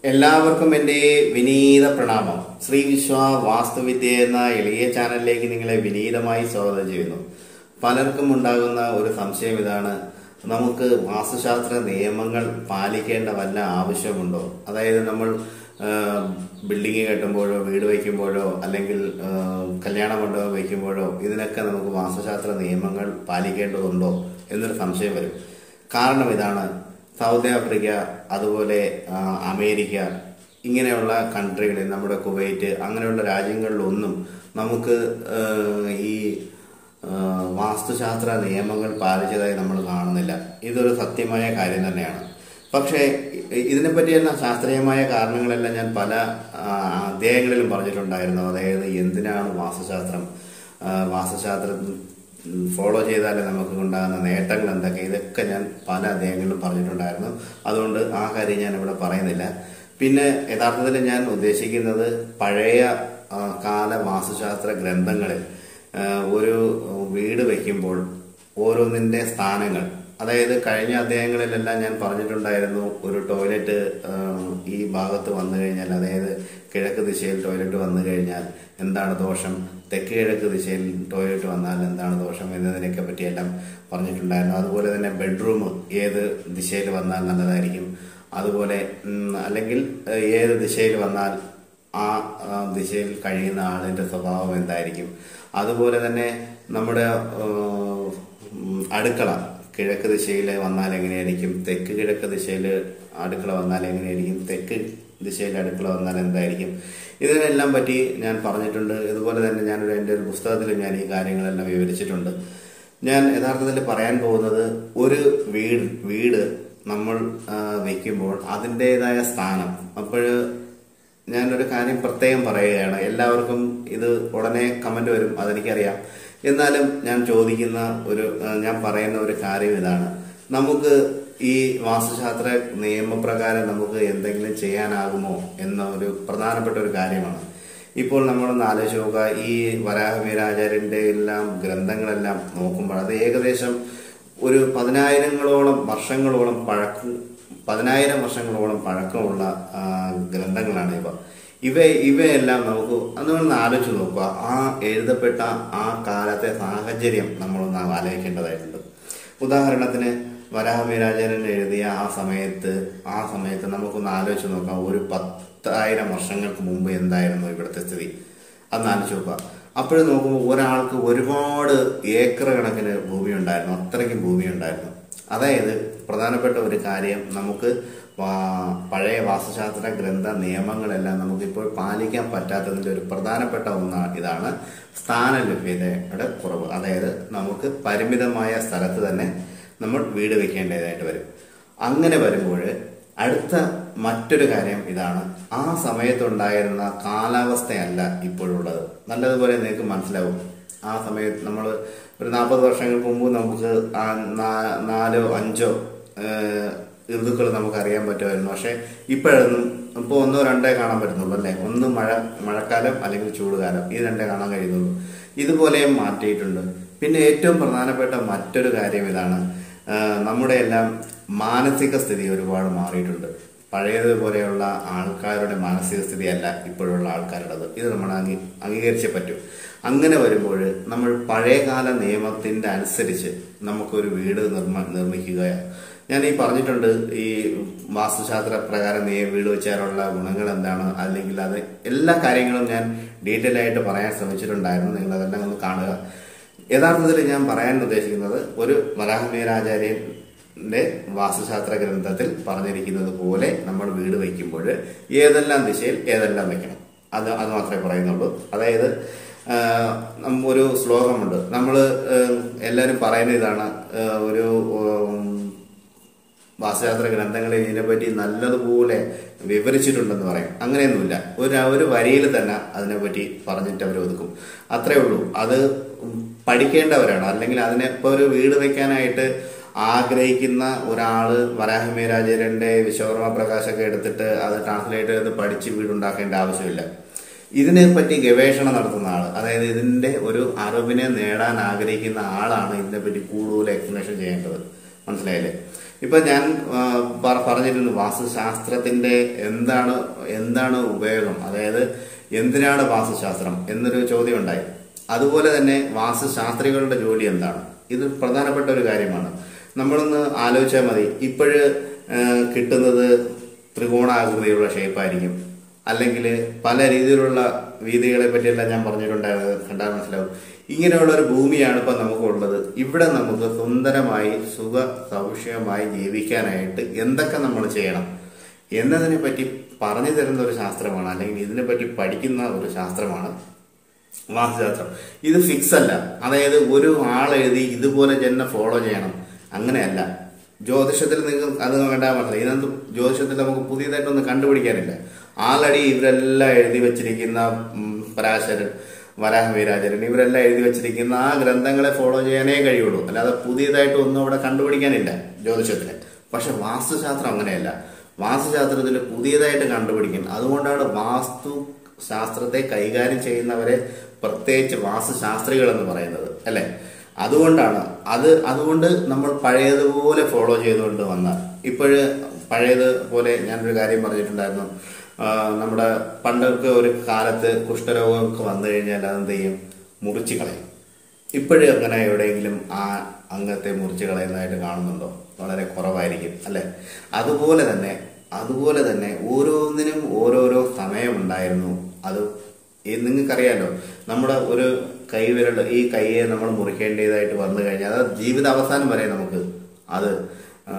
എല്ലാവർക്കും എൻ്റെ വിനീത പ്രണാമം ശ്രീ വിശ്വ വാസ്തുവിദ്യ എന്ന എളിയ ചാനലിലേക്ക് നിങ്ങളെ വിനീതമായി സ്വാഗതം ചെയ്യുന്നു പലർക്കും ഉണ്ടാകുന്ന ഒരു സംശയം ഇതാണ് നമുക്ക് വാസ്തുശാസ്ത്ര നിയമങ്ങൾ പാലിക്കേണ്ട വല്ല ആവശ്യമുണ്ടോ അതായത് നമ്മൾ ബിൽഡിംഗ് കെട്ടുമ്പോഴോ വീട് വയ്ക്കുമ്പോഴോ അല്ലെങ്കിൽ ആ, കല്യാണ മണ്ഡപം വയ്ക്കുമ്പോഴോ ഇതിനൊക്കെ നമുക്ക് വാസ്തുശാസ്ത്ര നിയമങ്ങൾ പാലിക്കേണ്ടതുണ്ടോ എന്നൊരു സംശയം വരും കാരണം ഇതാണ് സൗത്ത് ആഫ്രിക്ക അതുപോലെ ആ, അമേരിക്ക ഇങ്ങനെയുള്ള കൺട്രികളിൽ നമ്മുടെ കുവൈറ്റ് അങ്ങനെയുള്ള രാജ്യങ്ങളിലൊന്നും നമുക്ക് ആ, ഈ ആ, വാസ്തുശാസ്ത്ര നിയമങ്ങൾ പാലിച്ചതായി നമ്മൾ കാണുന്നില്ല ഇതൊരു സത്യമായ കാര്യം തന്നെയാണ് പക്ഷേ ഇ- ഇതിനെപ്പറ്റിയെല്ലാം ശാസ്ത്രീയമായ കാരണങ്ങളെല്ലാം ഞാൻ പല ആ, അധ്യായങ്ങളിലും പറഞ്ഞിട്ടുണ്ടായിരുന്നു അതായത് എന്തിനാണ് വാസ്തുശാസ്ത്രം ആ, വാസ്തുശാസ്ത്രം ഫോളോ ചെയ്താലേ നമുക്ക് ഉണ്ടാകുന്ന നേട്ടങ്ങൾ എന്തൊക്കെ ഇതൊക്കെ ഞാൻ പല അധ്യായങ്ങളിലും പറഞ്ഞിട്ടുണ്ടായിരുന്നു അതുകൊണ്ട് ആ കാര്യം ഞാൻ ഇവിടെ പറയുന്നില്ല പിന്നെ യഥാർത്ഥത്തിൽ ഞാൻ ഉദ്ദേശിക്കുന്നത് പഴയ ആ, കാല വാസ്തുശാസ്ത്ര ഗ്രന്ഥങ്ങളിൽ ആ, ഒരു വീട് വയ്ക്കുമ്പോൾ ഓരോന്നിൻ്റെ സ്ഥാനങ്ങൾ അതായത് കഴിഞ്ഞ അധ്യായങ്ങളിലെല്ലാം ഞാൻ പറഞ്ഞിട്ടുണ്ടായിരുന്നു ഒരു ടോയ്ലറ്റ് ആ, ഈ ഭാഗത്ത് വന്നു കഴിഞ്ഞാൽ അതായത് കിഴക്ക് ദിശയിൽ ടോയ്ലറ്റ് വന്നു കഴിഞ്ഞാൽ എന്താണ് ദോഷം തെക്ക് കിഴക്ക് ദിശയിൽ ടോയ്ലറ്റ് വന്നാൽ എന്താണ് ദോഷം എന്നതിനെയൊക്കെ പറ്റിയെല്ലാം പറഞ്ഞിട്ടുണ്ടായിരുന്നു അതുപോലെ തന്നെ ബെഡ്റൂം ഏത് ദിശയിൽ വന്നാൽ നല്ലതായിരിക്കും അതുപോലെ ഉം, അല്ലെങ്കിൽ ഏഹ്, ഏത് ദിശയിൽ വന്നാൽ ആ ആ, ദിശയിൽ കഴിയുന്ന ആളിന്റെ സ്വഭാവം എന്തായിരിക്കും അതുപോലെ തന്നെ നമ്മുടെ ഏഹ്, ഉം, അടുക്കള കിഴക്ക് ദിശയിൽ വന്നാൽ എങ്ങനെയായിരിക്കും തെക്ക് കിഴക്ക് ദിശയിൽ അടുക്കള വന്നാൽ എങ്ങനെയായിരിക്കും തെക്ക് ദിശയിൽ അടുക്കള വന്നാൽ എന്തായിരിക്കും ഇതിനെല്ലാം പറ്റി ഞാൻ പറഞ്ഞിട്ടുണ്ട് ഇതുപോലെ തന്നെ ഞാനൊരു എൻ്റെ ഒരു പുസ്തകത്തിൽ ഞാൻ ഈ കാര്യങ്ങളെല്ലാം വിവരിച്ചിട്ടുണ്ട് ഞാൻ യഥാർത്ഥത്തിൽ പറയാൻ പോകുന്നത് ഒരു വീട് വീട് നമ്മൾ ആ, വെക്കുമ്പോൾ അതിൻ്റെതായ സ്ഥാനം അപ്പോൾ ഞാനൊരു കാര്യം പ്രത്യേകം പറയുകയാണ് എല്ലാവർക്കും ഇത് ഉടനെ കമന്റ് വരും അതെനിക്കറിയാം എന്നാലും ഞാൻ ചോദിക്കുന്ന ഒരു ആ, ഞാൻ പറയുന്ന ഒരു കാര്യം ഇതാണ് നമുക്ക് ഈ വാസ്തുശാസ്ത്ര നിയമപ്രകാരം നമുക്ക് എന്തെങ്കിലും ചെയ്യാനാകുമോ എന്ന ഒരു പ്രധാനപ്പെട്ട ഒരു കാര്യമാണ് ഇപ്പോൾ നമ്മളൊന്ന് ആലോചിച്ച് നോക്കുക ഈ വരാഹവീരാചാര്യന്റെ എല്ലാം ഗ്രന്ഥങ്ങളെല്ലാം നോക്കുമ്പോൾ അത് ഏകദേശം ഒരു പതിനായിരങ്ങളോളം വർഷങ്ങളോളം പഴക്കം പതിനായിരം വർഷങ്ങളോളം പഴക്കമുള്ള ആ, ഗ്രന്ഥങ്ങളാണ് ഇവ ഇവ ഇവയെല്ലാം നമുക്ക് അതൊന്ന് ആലോചിച്ച് നോക്കുക ആ എഴുതപ്പെട്ട ആ കാലത്തെ സാഹചര്യം നമ്മളൊന്ന് ആലോചിക്കേണ്ടതായിട്ടുണ്ട് ഉദാഹരണത്തിന് വരാഹമീരാചാര്യൻ എഴുതിയ ആ സമയത്ത് ആ സമയത്ത് നമുക്കൊന്ന് ആലോചിച്ച് നോക്കാം ഒരു പത്തായിരം വർഷങ്ങൾക്ക് മുമ്പ് എന്തായിരുന്നു ഇവിടുത്തെ സ്ഥിതി അന്ന് ആലോചിച്ച് നോക്കുക അപ്പോഴും നോക്കുമ്പോൾ ഒരാൾക്ക് ഒരുപാട് ഏക്കർ കണക്കിന് ഭൂമി ഉണ്ടായിരുന്നു അത്രയ്ക്കും ഭൂമി ഉണ്ടായിരുന്നു അതായത് പ്രധാനപ്പെട്ട ഒരു കാര്യം നമുക്ക് വാ- പഴയ വാസ്തുശാസ്ത്ര ഗ്രന്ഥ നിയമങ്ങളെല്ലാം നമുക്കിപ്പോൾ പാലിക്കാൻ പറ്റാത്തതിൻ്റെ ഒരു പ്രധാനപ്പെട്ട ഒന്നാണ് ഇതാണ് സ്ഥാന ലഭ്യതയുടെ കുറവ് അതായത് നമുക്ക് പരിമിതമായ സ്ഥലത്ത് തന്നെ നമ്മൾ വീട് വെക്കേണ്ടതായിട്ട് വരും അങ്ങനെ വരുമ്പോൾ അടുത്ത മറ്റൊരു കാര്യം ഇതാണ് ആ സമയത്തുണ്ടായിരുന്ന കാലാവസ്ഥയല്ല ഇപ്പോഴുള്ളത് നല്ലതുപോലെ നിങ്ങൾക്ക് മനസ്സിലാവും ആ സമയത്ത് നമ്മൾ ഒരു നാൽപ്പത് വർഷങ്ങൾക്ക് മുമ്പ് നമുക്ക് ആ നാ- നാലോ അഞ്ചോ ഋതുക്കൾ നമുക്ക് അറിയാൻ പറ്റുമായിരുന്നു പക്ഷെ ഇപ്പോഴൊന്നും ഇപ്പോൾ ഒന്നോ രണ്ടേ കാണാൻ പറ്റുന്നുള്ളൂ അല്ലേ ഒന്ന് മഴ മഴക്കാലം അല്ലെങ്കിൽ ചൂടുകാലം ഈ രണ്ടേ കാണാൻ കഴിയുന്നുള്ളൂ ഇതുപോലെയും മാറ്റിയിട്ടുണ്ട് പിന്നെ ഏറ്റവും പ്രധാനപ്പെട്ട മറ്റൊരു കാര്യം ഇതാണ് ആ, നമ്മുടെ എല്ലാം മാനസിക സ്ഥിതി ഒരുപാട് മാറിയിട്ടുണ്ട് പഴയതുപോലെയുള്ള ആൾക്കാരുടെ മാനസിക സ്ഥിതിയല്ല ഇപ്പോഴുള്ള ആൾക്കാരുടേത് ഇത് നമ്മൾ അംഗീ അംഗീകരിച്ചേ പറ്റൂ അങ്ങനെ വരുമ്പോൾ നമ്മൾ പഴയകാല നിയമത്തിൻ്റെ അനുസരിച്ച് നമുക്കൊരു വീട് നിർമ്മ നിർമ്മിക്കുകയാണ് ഞാൻ ഈ പറഞ്ഞിട്ടുണ്ട് ഈ വാസ്തുശാസ്ത്ര പ്രകാരം നീ വീട് വെച്ചാലുള്ള ഗുണങ്ങൾ എന്താണ് അല്ലെങ്കിൽ അത് എല്ലാ കാര്യങ്ങളും ഞാൻ ഡീറ്റെയിൽ ആയിട്ട് പറയാൻ ശ്രമിച്ചിട്ടുണ്ടായിരുന്നു നിങ്ങൾ അതെല്ലാം ഒന്ന് കാണുക യഥാർത്ഥത്തിൽ ഞാൻ പറയാൻ ഉദ്ദേശിക്കുന്നത് ഒരു വരാഹമീരാചാര്യന്റെ വാസ്തുശാസ്ത്ര ഗ്രന്ഥത്തിൽ പറഞ്ഞിരിക്കുന്നത് പോലെ നമ്മൾ വീട് വയ്ക്കുമ്പോൾ ഏതെല്ലാം ദിശയിൽ ഏതെല്ലാം വെക്കണം അത് അത് മാത്രമേ പറയുന്നുള്ളൂ അതായത് ആഹ്, നമ്മ ഒരു ശ്ലോകമുണ്ട് നമ്മൾ എല്ലാവരും പറയുന്ന ഇതാണ് ആഹ്, ഒരു ഉം, വാസ്തുശാസ്ത്ര ഗ്രന്ഥങ്ങളിൽ ഇതിനെപ്പറ്റി നല്ലതുപോലെ വിവരിച്ചിട്ടുണ്ടെന്ന് പറയും അങ്ങനെയൊന്നുമില്ല ഒരു ഒരു വരിയിൽ തന്നെ അതിനെപ്പറ്റി പറഞ്ഞിട്ട് അവർ ഒതുക്കും അത്രേ ഉള്ളൂ അത് പഠിക്കേണ്ടവരാണ് അല്ലെങ്കിൽ അതിനെ ഇപ്പോൾ ഒരു വീട് വെക്കാനായിട്ട് ആഗ്രഹിക്കുന്ന ഒരാള് വരാഹിമേരാചാര്യന്റെ വിശ്വകർമ്മ പ്രകാശൊക്കെ എടുത്തിട്ട് അത് ട്രാൻസ്ലേറ്റ് ചെയ്ത് പഠിച്ച് വീടുണ്ടാക്കേണ്ട ആവശ്യമില്ല ഇതിനെപ്പറ്റി ഗവേഷണം നടത്തുന്ന ആൾ അതായത് ഇതിന്റെ ഒരു അറിവിനെ നേടാൻ ആഗ്രഹിക്കുന്ന ആളാണ് ഇതിനെപ്പറ്റി കൂടുതൽ എക്സ്പ്ലനേഷൻ ചെയ്യേണ്ടത് മനസ്സിലായില്ലേ ഇപ്പൊ ഞാൻ ആ, പ- പറഞ്ഞിരുന്നു വാസ്തുശാസ്ത്രത്തിന്റെ എന്താണ് എന്താണ് ഉപയോഗം അതായത് എന്തിനാണ് വാസ്തുശാസ്ത്രം എന്നൊരു ചോദ്യം ഉണ്ടായി അതുപോലെ തന്നെ വാസ്തുശാസ്ത്രികളുടെ ജോലി എന്താണ് ഇത് പ്രധാനപ്പെട്ട ഒരു കാര്യമാണ് നമ്മളൊന്ന് ആലോചിച്ചാൽ മതി ഇപ്പോഴ് കിട്ടുന്നത് ത്രികോണാകൃതിയുള്ള ഷേപ്പായിരിക്കും അല്ലെങ്കിൽ പല രീതിയിലുള്ള വീതികളെ പറ്റിയെല്ലാം ഞാൻ പറഞ്ഞിട്ടുണ്ടായത് കണ്ടാൽ മനസ്സിലാവും ഇങ്ങനെയുള്ള ഒരു ഭൂമിയാണ് ഇപ്പം നമുക്കുള്ളത് ഇവിടെ നമുക്ക് സുന്ദരമായി സുഖ സൗക്ഷ്യമായി ജീവിക്കാനായിട്ട് എന്തൊക്കെ നമ്മൾ ചെയ്യണം എന്നതിനെ പറ്റി പറഞ്ഞു തരുന്ന ഒരു ശാസ്ത്രമാണ് അല്ലെങ്കിൽ ഇതിനെ പറ്റി പഠിക്കുന്ന ഒരു ശാസ്ത്രമാണ് വാസ്തുശാസ്ത്രം ഇത് ഫിക്സ് അല്ല അതായത് ഒരു ആൾ എഴുതി ഇതുപോലെ തന്നെ ഫോളോ ചെയ്യണം അങ്ങനെയല്ല ജ്യോതിഷത്തിൽ നിങ്ങൾ അത് കണ്ടാൽ മനസ്സിലായി ഇതിനകത്ത് ജ്യോതിഷത്തിൽ നമുക്ക് പുതിയതായിട്ടൊന്നും കണ്ടുപിടിക്കാനില്ല ആൾറെഡി ഇവരെല്ലാം എഴുതി വെച്ചിരിക്കുന്ന ഉം, പരാശരൻ വരാഹവീരാചരൻ ഇവരെല്ലാം എഴുതി വെച്ചിരിക്കുന്ന ആ ഗ്രന്ഥങ്ങളെ ഫോളോ ചെയ്യാനേ കഴിയുള്ളൂ അല്ലാതെ പുതിയതായിട്ട് ഒന്നും അവിടെ കണ്ടുപിടിക്കാനില്ല ജ്യോതിഷത്തിന് പക്ഷെ വാസ്തുശാസ്ത്രം അങ്ങനെയല്ല വാസ്തുശാസ്ത്രത്തിൽ പുതിയതായിട്ട് കണ്ടുപിടിക്കും അതുകൊണ്ടാണ് വാസ്തു ശാസ്ത്രത്തെ കൈകാര്യം ചെയ്യുന്നവരെ പ്രത്യേകിച്ച് വാസ്തുശാസ്ത്രികൾ എന്ന് പറയുന്നത് അല്ലെ അതുകൊണ്ടാണ് അത് അതുകൊണ്ട് നമ്മൾ പഴയതുപോലെ ഫോളോ ചെയ്തുകൊണ്ട് വന്നാൽ ഇപ്പോഴ് പഴയത് പോലെ ഞാനൊരു കാര്യം പറഞ്ഞിട്ടുണ്ടായിരുന്നു ആ, നമ്മുടെ പണ്ടൊക്കെ ഒരു കാലത്ത് കുഷ്ഠരോഗമൊക്കെ വന്നു കഴിഞ്ഞാൽ അതെന്ത് ചെയ്യും മുറിച്ച് കളയും ഇപ്പോഴും അങ്ങനെ എവിടെയെങ്കിലും ആ അംഗത്തെ മുറിച്ച് കളയുന്നതായിട്ട് കാണുന്നുണ്ടോ വളരെ കുറവായിരിക്കും അല്ലെ അതുപോലെ തന്നെ അതുപോലെ തന്നെ ഓരോന്നിനും ഓരോരോ സമയമുണ്ടായിരുന്നു അത് ഈ നിങ്ങൾക്കറിയാലോ നമ്മുടെ ഒരു കൈവിരൽ ഈ കൈയെ നമ്മൾ മുറിക്കേണ്ടതായിട്ട് വന്നു കഴിഞ്ഞാൽ അത് ജീവിത അവസാനം വരെ നമുക്ക് അത് ആ,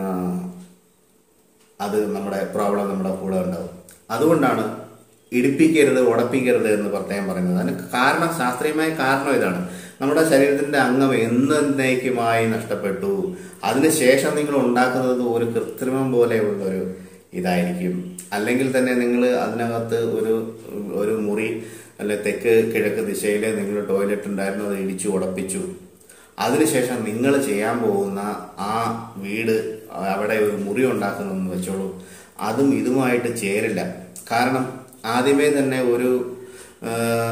അത് നമ്മുടെ പ്രോബ്ലം നമ്മുടെ കൂടെ ഉണ്ടാവും അതുകൊണ്ടാണ് ഇടിപ്പിക്കരുത് ഉടപ്പിക്കരുത് എന്ന് പ്രത്യേകം പറയുന്നത് അതിന് കാരണം ശാസ്ത്രീയമായ കാരണം ഇതാണ് നമ്മുടെ ശരീരത്തിന്റെ അംഗം എന്നേക്കുമായി നഷ്ടപ്പെട്ടു അതിനുശേഷം നിങ്ങൾ ഉണ്ടാക്കുന്നത് ഒരു കൃത്രിമം പോലെയുള്ള ഒരു ഇതായിരിക്കും അല്ലെങ്കിൽ തന്നെ നിങ്ങൾ അതിനകത്ത് ഒരു ഒരു മുറി അല്ലെ തെക്ക് കിഴക്ക് ദിശയിൽ നിങ്ങൾ ടോയ്ലറ്റ് ഉണ്ടായിരുന്നു അത് ഇടിച്ചു ഉടപ്പിച്ചു അതിനുശേഷം നിങ്ങൾ ചെയ്യാൻ പോകുന്ന ആ വീട് അവിടെ ഒരു മുറി ഉണ്ടാക്കുന്നെന്ന് വെച്ചോളൂ അതും ഇതുമായിട്ട് ചേരില്ല കാരണം ആദ്യമേ തന്നെ ഒരു ആ,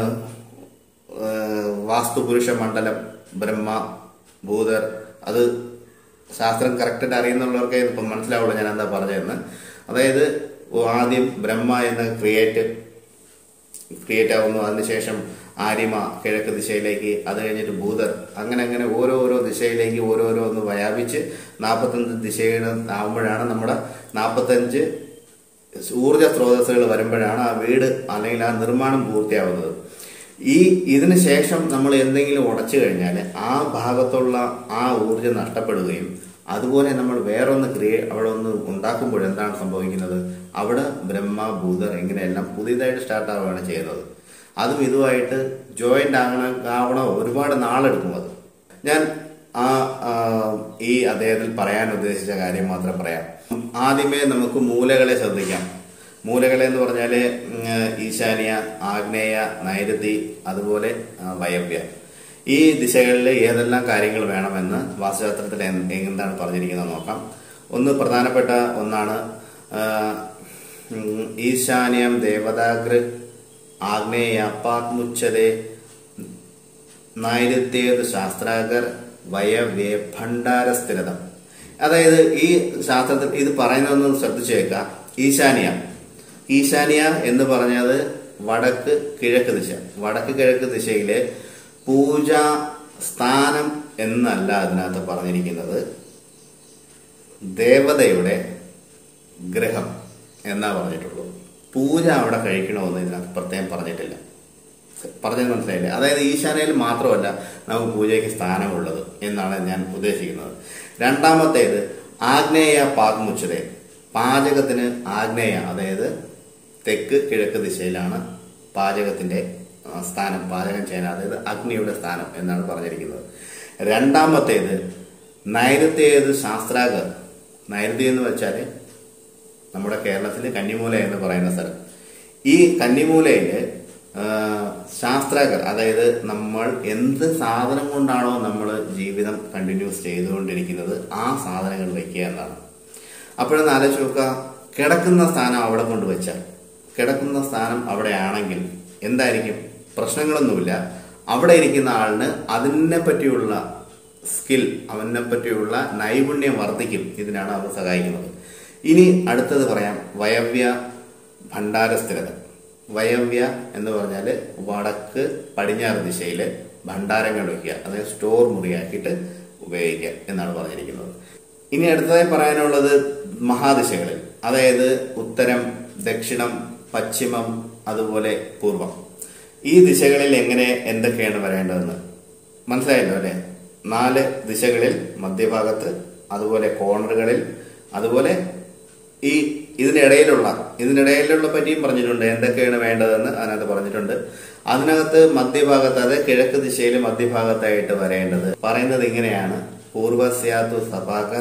ആ, വാസ്തുപുരുഷ മണ്ഡലം ബ്രഹ്മ ഭൂതർ അത് ശാസ്ത്രം കറക്റ്റായിട്ട് അറിയുന്നുള്ളവർക്ക് ഇപ്പം മനസ്സിലാവുള്ളൂ ഞാൻ എന്താ പറഞ്ഞതെന്ന് അതായത് ആദ്യം ബ്രഹ്മ എന്ന ക്രിയേറ്റ് ക്രിയേറ്റ് ആവുന്നു അതിനുശേഷം ആര്യമ കിഴക്ക് ദിശയിലേക്ക് അത് കഴിഞ്ഞിട്ട് ഭൂതർ അങ്ങനെ അങ്ങനെ ഓരോ ഓരോ ദിശയിലേക്ക് ഓരോരോ ഒന്ന് വ്യാപിച്ച് നാൽപ്പത്തഞ്ച് ദിശയുടെ ആവുമ്പോഴാണ് നമ്മുടെ നാൽപ്പത്തഞ്ച് ഊർജ സ്രോതസ്സുകൾ വരുമ്പോഴാണ് ആ വീട് അല്ലെങ്കിൽ ആ നിർമ്മാണം പൂർത്തിയാവുന്നത് ഈ ഇതിന് ശേഷം നമ്മൾ എന്തെങ്കിലും ഉടച്ചു കഴിഞ്ഞാൽ ആ ഭാഗത്തുള്ള ആ ഊർജം നഷ്ടപ്പെടുകയും അതുപോലെ നമ്മൾ വേറൊന്ന് ക്രിയേ അവിടെ ഒന്ന് ഉണ്ടാക്കുമ്പോൾ എന്താണ് സംഭവിക്കുന്നത് അവിടെ ബ്രഹ്മ ഭൂതർ ഇങ്ങനെയെല്ലാം പുതിയതായിട്ട് സ്റ്റാർട്ട് ആവുകയാണ് ചെയ്യുന്നത് അതും ഇതുമായിട്ട് ജോയിന്റ് ആകണ ആവണ ഒരുപാട് നാളെടുക്കും അത് ഞാൻ ആ ആ, ഈ അദ്ദേഹത്തിൽ പറയാൻ ഉദ്ദേശിച്ച കാര്യം മാത്രം പറയാം ആദ്യമേ നമുക്ക് മൂലകളെ ശ്രദ്ധിക്കാം മൂലകളെ എന്ന് പറഞ്ഞാല് ഉം, ഈശാന്യ ആഗ്നേയ നൈരുതി അതുപോലെ ആ, വയവ്യ ഈ ദിശകളിൽ ഏതെല്ലാം കാര്യങ്ങൾ വേണമെന്ന് വാസ്തുശാസ്ത്രത്തിൽ എന്ത് എന്താണ് പറഞ്ഞിരിക്കുന്നത് നോക്കാം ഒന്ന് പ്രധാനപ്പെട്ട ഒന്നാണ് ആ, ഉം, ഈശാന്യം ദേവതാഗൃ ആഗ്നേയ പാത്മുച്ചതേ നൈരുത്യേത് ശാസ്ത്രാഗർ വയവ്യേ ഭണ്ഡാര സ്ഥിരത അതായത് ഈ ശാസ്ത്രത്തിൽ ഇത് പറയുന്നതൊന്ന് ശ്രദ്ധിച്ചേക്കുക ഈശാനിയ ഈശാനിയ എന്ന് പറഞ്ഞത് വടക്ക് കിഴക്ക് ദിശ വടക്ക് കിഴക്ക് ദിശയിലെ പൂജാ സ്ഥാനം എന്നല്ല അതിനകത്ത് പറഞ്ഞിരിക്കുന്നത് ദേവതയുടെ ഗ്രഹം എന്നാ പറഞ്ഞിട്ടുള്ളൂ പൂജ അവിടെ കഴിക്കണമെന്ന് ഇതിനകത്ത് പ്രത്യേകം പറഞ്ഞിട്ടില്ല പറഞ്ഞത് മനസ്സിലായില്ലേ അതായത് ഈശാനയിൽ മാത്രമല്ല നമുക്ക് പൂജയ്ക്ക് സ്ഥാനമുള്ളത് എന്നാണ് ഞാൻ ഉദ്ദേശിക്കുന്നത് രണ്ടാമത്തേത് ആഗ്നേയ പാഗ്മുച്ചതേ പാചകത്തിന് ആഗ്നേയ അതായത് തെക്ക് കിഴക്ക് ദിശയിലാണ് പാചകത്തിന്റെ ആ, സ്ഥാനം പാചകം ചെയ്യാൻ അതായത് അഗ്നിയുടെ സ്ഥാനം എന്നാണ് പറഞ്ഞിരിക്കുന്നത് രണ്ടാമത്തേത് നൈരുത്യേത് ശാസ്ത്രാഗർ നൈരുതി എന്ന് വെച്ചാൽ നമ്മുടെ കേരളത്തിൽ കന്നിമൂല എന്ന് പറയുന്ന സ്ഥലം ഈ കന്നിമൂലയിൽ ശാസ്ത്രകർ അതായത് നമ്മൾ എന്ത് സാധനം കൊണ്ടാണോ നമ്മൾ ജീവിതം കണ്ടിന്യൂസ് ചെയ്തുകൊണ്ടിരിക്കുന്നത് ആ സാധനങ്ങൾ വെക്കുക എന്നാണ് അപ്പോഴൊന്ന് ആലോചിച്ച് നോക്കുക കിടക്കുന്ന സ്ഥാനം അവിടെ കൊണ്ട് വെച്ചാൽ കിടക്കുന്ന സ്ഥാനം അവിടെ ആണെങ്കിൽ എന്തായിരിക്കും പ്രശ്നങ്ങളൊന്നുമില്ല അവിടെ ഇരിക്കുന്ന ആളിന് അതിനെ പറ്റിയുള്ള സ്കിൽ അവനെ പറ്റിയുള്ള നൈപുണ്യം വർദ്ധിക്കും ഇതിനാണ് അത് സഹായിക്കുന്നത് ഇനി അടുത്തത് പറയാം വയവ്യ ഭണ്ഡാരസ്ഥിരത വയവ്യ എന്ന് പറഞ്ഞാൽ വടക്ക് പടിഞ്ഞാറ് ദിശയിൽ ഭണ്ഡാരങ്ങൾ വയ്ക്കുക അതായത് സ്റ്റോർ മുറിയാക്കിയിട്ട് ഉപയോഗിക്കുക എന്നാണ് പറഞ്ഞിരിക്കുന്നത് ഇനി അടുത്തതായി പറയാനുള്ളത് മഹാദിശകളിൽ അതായത് ഉത്തരം ദക്ഷിണം പശ്ചിമം അതുപോലെ പൂർവം ഈ ദിശകളിൽ എങ്ങനെ എന്തൊക്കെയാണ് വരേണ്ടതെന്ന് മനസ്സിലായല്ലോ അല്ലെ നാല് ദിശകളിൽ മധ്യഭാഗത്ത് അതുപോലെ കോർണറുകളിൽ അതുപോലെ ഈ ഇതിനിടയിലുള്ള ഇതിനിടയിലുള്ള പറ്റിയും പറഞ്ഞിട്ടുണ്ട് എന്തൊക്കെയാണ് വേണ്ടതെന്ന് അതിനകത്ത് പറഞ്ഞിട്ടുണ്ട് അതിനകത്ത് മധ്യഭാഗത്ത് അത് കിഴക്ക് ദിശയിൽ മധ്യഭാഗത്തായിട്ട് വരേണ്ടത് പറയുന്നത് ഇങ്ങനെയാണ് പൂർവസ്യാതു സഭാകർ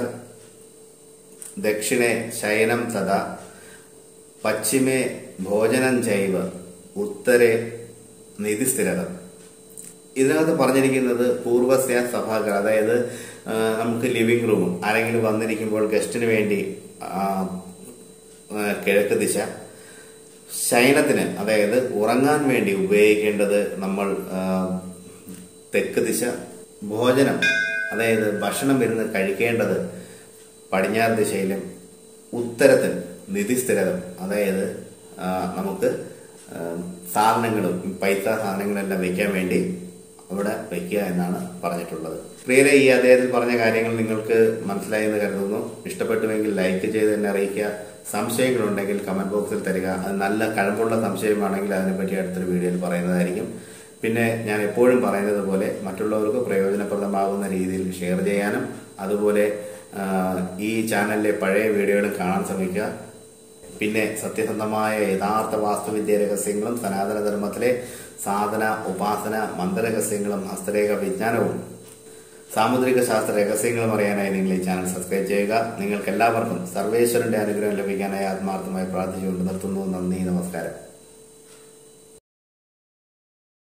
ദക്ഷിണേ ശയനം തഥാ പശ്ചിമേ ഭോജനം ജൈവ ഉത്തരേ നിധിസ്ഥിരത ഇതിനകത്ത് പറഞ്ഞിരിക്കുന്നത് പൂർവസ്യ സഭാകർ അതായത് ആ, നമുക്ക് ലിവിംഗ് റൂം ആരെങ്കിലും വന്നിരിക്കുമ്പോൾ ഗസ്റ്റിന് വേണ്ടി ആ, ആ, കിഴക്ക് ദിശ ശയനത്തിന് അതായത് ഉറങ്ങാൻ വേണ്ടി ഉപയോഗിക്കേണ്ടത് നമ്മൾ ആ, തെക്ക് ദിശ ഭോജനം അതായത് ഭക്ഷണം ഇരുന്ന് കഴിക്കേണ്ടത് പടിഞ്ഞാറ് ദിശയിലും ഉത്തരത്തിൽ നിധിസ്ഥിരതം അതായത് ആ, നമുക്ക് ആ, സാധനങ്ങളും പൈസ സാധനങ്ങളെല്ലാം വെക്കാൻ വേണ്ടി അവിടെ വെക്കുക എന്നാണ് പറഞ്ഞിട്ടുള്ളത് പ്രിയരെ ഈ അദ്ദേഹത്തിൽ പറഞ്ഞ കാര്യങ്ങൾ നിങ്ങൾക്ക് മനസ്സിലായി എന്ന് കരുതുന്നു ഇഷ്ടപ്പെട്ടുവെങ്കിൽ ലൈക്ക് ചെയ്ത് എന്നെ അറിയിക്കുക സംശയങ്ങളുണ്ടെങ്കിൽ കമന്റ് ബോക്സിൽ തരിക അത് നല്ല കഴമ്പുള്ള സംശയമാണെങ്കിൽ അതിനെപ്പറ്റി അടുത്തൊരു വീഡിയോയിൽ പറയുന്നതായിരിക്കും പിന്നെ ഞാൻ എപ്പോഴും പറയുന്നത് പോലെ മറ്റുള്ളവർക്ക് പ്രയോജനപ്രദമാകുന്ന രീതിയിൽ ഷെയർ ചെയ്യാനും അതുപോലെ ആ, ഈ ചാനലിലെ പഴയ വീഡിയോകളും കാണാൻ ശ്രമിക്കുക പിന്നെ സത്യസന്ധമായ യഥാർത്ഥ വാസ്തുവിദ്യ രഹസ്യങ്ങളും സനാതന ധർമ്മത്തിലെ സാധന ഉപാസന മന്ത്രരഹസ്യങ്ങളും ഹസ്തരേഖ വിജ്ഞാനവും സാമുദ്രിക ശാസ്ത്ര രഹസ്യങ്ങളും അറിയാനായി നിങ്ങൾ ഈ ചാനൽ സബ്സ്ക്രൈബ് ചെയ്യുക നിങ്ങൾക്ക് എല്ലാവർക്കും സർവേശ്വരന്റെ അനുഗ്രഹം ലഭിക്കാനായി ആത്മാർത്ഥമായി പ്രാർത്ഥിച്ചുകൊണ്ട് നിർത്തുന്നു നന്ദി നമസ്കാരം